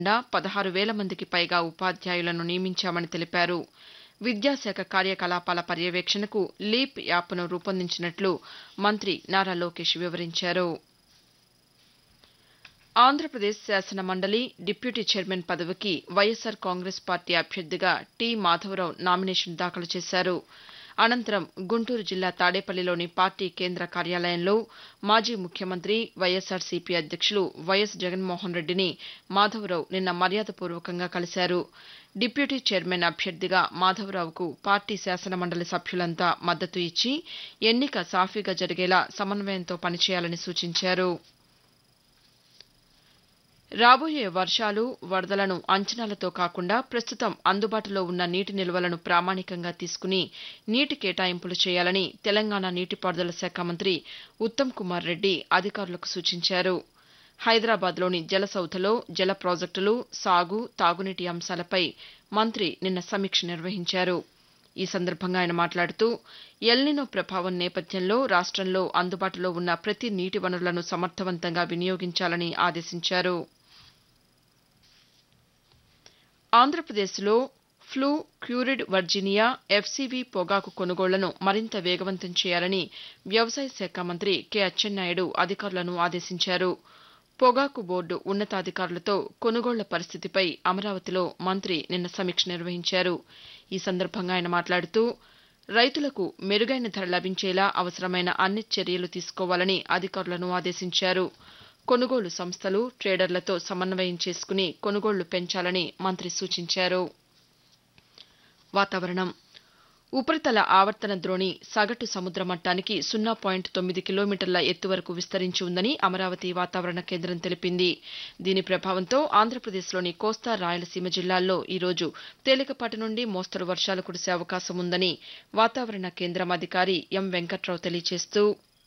డా పదహారు వేల మందికి పైగా ఉపాధ్యాయులను నియమించామని తెలిపారు విద్యాశాఖ కార్యకలాపాల పర్యవేక్షణకు లీప్ యాప్ను రూపొందించినట్లు మంత్రి నారా లోకేష్ వివరించారు ఆంధ్రప్రదేశ్ శాసన మండలి డిప్యూటీ చైర్మన్ పదవికి వైఎస్సార్ కాంగ్రెస్ పార్టీ అభ్యర్థిగా టి మాధవరావు నామినేషన్ దాఖలు చేశారు అనంతరం గుంటూరు జిల్లా తాడేపల్లిలోని పార్టీ కేంద్ర కార్యాలయంలో మాజీ ముఖ్యమంత్రి వైఎస్సార్సీపీ అధ్యక్షులు వైఎస్ జగన్మోహన్ రెడ్డిని మాధవరావు నిన్న మర్యాదపూర్వకంగా కలిశారు డిప్యూటీ చైర్మన్ అభ్యర్థిగా మాధవరావుకు పార్టీ శాసనమండలి సభ్యులంతా మద్దతు ఇచ్చి ఎన్నిక సాఫీగా జరిగేలా సమన్వయంతో పనిచేయాలని సూచించారు రాబోయే వర్షాలు వరదలను అంచనాలతో కాకుండా ప్రస్తుతం అందుబాటులో ఉన్న నీటి నిల్వలను ప్రామాణికంగా తీసుకుని నీటి కేటాయింపులు చేయాలని తెలంగాణ నీటిపారుదల శాఖ మంత్రి ఉత్తమ్ కుమార్ రెడ్డి అధికారులకు సూచించారు హైదరాబాద్లోని జలసౌధలో జల ప్రాజెక్టులు సాగు తాగునీటి అంశాలపై మంత్రి నిన్న సమీక్ష నిర్వహించారు ఈ సందర్భంగా ఆయన మాట్లాడుతూ ఎల్నినో ప్రభావం నేపథ్యంలో రాష్టంలో అందుబాటులో ఉన్న ప్రతి నీటి వనరులను సమర్థవంతంగా వినియోగించాలని ఆదేశించారు ఆంధ్రప్రదేశ్లో ఫ్లూ క్యూరిడ్ వర్జీనియా ఎఫ్సీవీ పొగాకు కొనుగోళ్లను మరింత వేగవంతం చేయాలని వ్యవసాయ శాఖ మంత్రి కె అచ్చెన్నాయుడు అధికారులను ఆదేశించారు పొగాకు బోర్డు ఉన్నతాధికారులతో కొనుగోళ్ల పరిస్థితిపై అమరావతిలో మంత్రి నిన్న సమీక్ష నిర్వహించారు ఈ సందర్భంగా ఆయన మాట్లాడుతూ రైతులకు మెరుగైన ధర లభించేలా అవసరమైన అన్ని చర్యలు తీసుకోవాలని అధికారులను ఆదేశించారు కొనుగోలు సంస్థలు ట్రేడర్లతో సమన్వయం చేసుకుని కొనుగోళ్లు పెంచాలని మంత్రి సూచించారు వాతావరణం ఉపరితల ఆవర్తన ద్రోణి సగటు సముద్ర మట్టానికి సున్నా పాయింట్ తొమ్మిది కిలోమీటర్ల ఎత్తు వరకు విస్తరించి ఉందని అమరావతి వాతావరణ కేంద్రం తెలిపింది దీని ప్రభావంతో ఆంధ్రప్రదేశ్లోని కోస్తా రాయలసీమ జిల్లాల్లో ఈరోజు తేలికపాటి నుండి మోస్తరు వర్షాలు కురిసే అవకాశం ఉందని వాతావరణ కేంద్రం అధికారి ఎం వెంకట్రావు తెలియజేస్తూ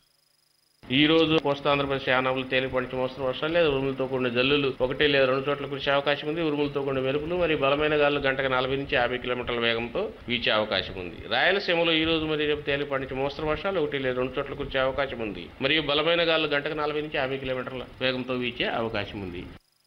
ఈ రోజు కోస్తా ఆంధ్రప్రదేశ్ యానాములు తేలిపడి మోస్తరు వర్షాలు లేదా ఉరుములతో కూడిన జల్లులు ఒకటి లేదా రెండు చోట్ల కురిసే అవకాశం ఉంది ఉరుములతో కూడిన మెరుపులు మరియు బలమైన గాలులు గంటకు నలభై నుంచి యాభై కిలోమీటర్ల వేగంతో వీచే అవకాశం ఉంది రాయలసీమలో ఈ రోజు మరియు రేపు తేలిపాటి నుంచి మోస్తరు వర్షాలు ఒకటి లేదా రెండు చోట్ల కురిసే అవకాశం ఉంది మరియు బలమైన గాలులు గంటకు నలభై నుంచి యాభై కిలోమీటర్ల వేగంతో వీచే అవకాశం ఉంది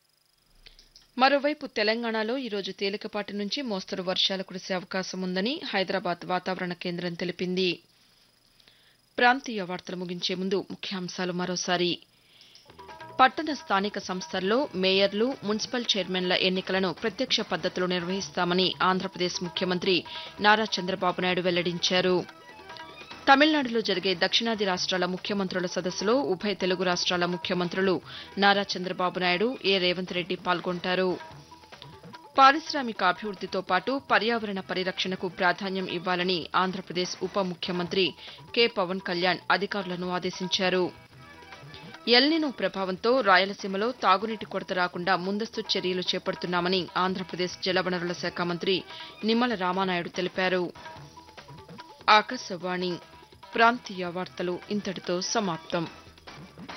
మరోవైపు తెలంగాణలో ఈరోజు తేలికపాటి నుంచి మోస్తరు వర్షాలు కురిసే అవకాశం ఉందని హైదరాబాద్ వాతావరణ కేంద్రం తెలిపింది ప్రాంతీయ వార్తలు ముగించే ముందు ముఖ్యాంశాలు మరోసారి పట్టణ స్థానిక సంస్థల్లో మేయర్లు మున్సిపల్ చైర్మన్ల ఎన్నికలను ప్రత్యక్ష పద్దతిలో నిర్వహిస్తామని ఆంధ్రప్రదేశ్ ముఖ్యమంత్రి నారా చంద్రబాబు నాయుడు వెల్లడించారు తమిళనాడులో జరిగే దక్షిణాది రాష్ట్రాల ముఖ్యమంత్రుల సదస్సులో ఉభయ తెలుగు రాష్ట్రాల ముఖ్యమంత్రులు నారా చంద్రబాబు నాయుడు ఏ రేవంత్ రెడ్డి పాల్గొంటారు పారిశ్రామిక అభివృద్దితో పాటు పర్యావరణ పరిరక్షణకు ప్రాధాన్యం ఇవ్వాలని ఆంధ్రప్రదేశ్ ఉప ముఖ్యమంత్రి కె పవన్ కళ్యాణ్ అధికారులను ఆదేశించారు ఎల్నినో ప్రభావంతో రాయలసీమలో తాగునీటి కొరత రాకుండా ముందస్తు చర్యలు చేపడుతున్నామని ఆంధ్రప్రదేశ్ జలవనరుల శాఖ మంత్రి నిమ్మల రామానాయుడు తెలిపారు ఆకాశవాణి ప్రాంతీయ వార్తలు ఇంతటితో సమాప్తం